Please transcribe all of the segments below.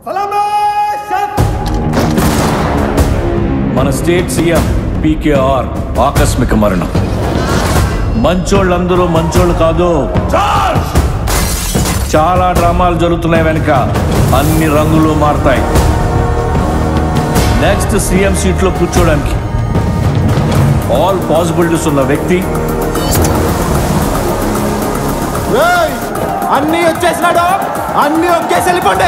మన state CM PKR ఆకస్మిక మరణం మంచోళ్ళందరూ మంచోళ్ళు కాదు చాలా డ్రామాలు జరుగుతున్నాయి వెనుక అన్ని రంగులు మారుతాయి నెక్స్ట్ సీఎం సీట్లో కూర్చోడానికి ఆల్ పాసిబిలిటీస్ ఉన్న వ్యక్తి అన్ని వచ్చేసినాడు అన్ని ఒకేసి వెళ్ళిపోండి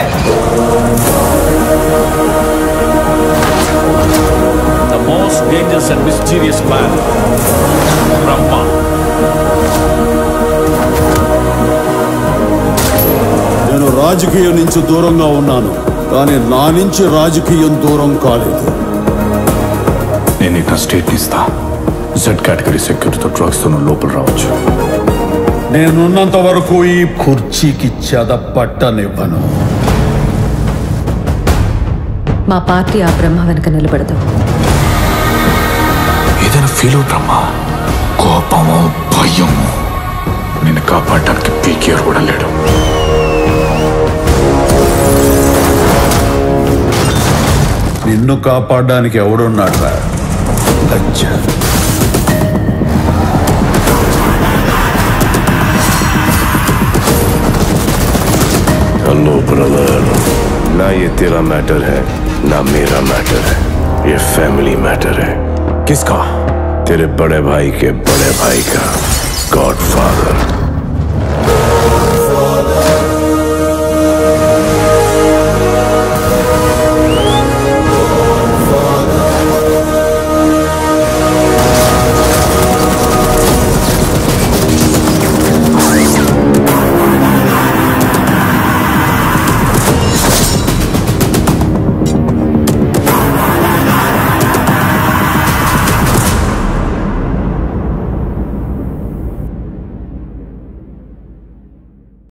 the most dangerous and mysterious man Brahma నేను రాజకీయం నుంచి దూరంగా ఉన్నాను కానీ నా నుంచి రాజకీయం దూరం కాలేదు నేను ఇక స్టేట్ ఇస్తా జెడ్ కేటగిరీ సెక్యూరిటీతో డ్రగ్స్ తో నువ్వు లోపల రావచ్చు నేనున్నంత వరకు ఈ కుర్చీకి చెద పట్టనివ్వను మా పార్టీ ఆ బ్రహ్మ వెనక నిలబడదు ఏదైనా ఫీల్ అవుతామా కోపము భయము నిన్ను కాపాడడానికి పీకేఆర్ కూడా లేడు నిన్ను కాపాడడానికి ఎవడున్నాడు రా లజ్జ हेलो ब्रदर ना ये तेरा मैटर है ना मेरा मैटर है ये फैमिली मैटर है किसका तेरे बड़े भाई के बड़े भाई का गॉडफादर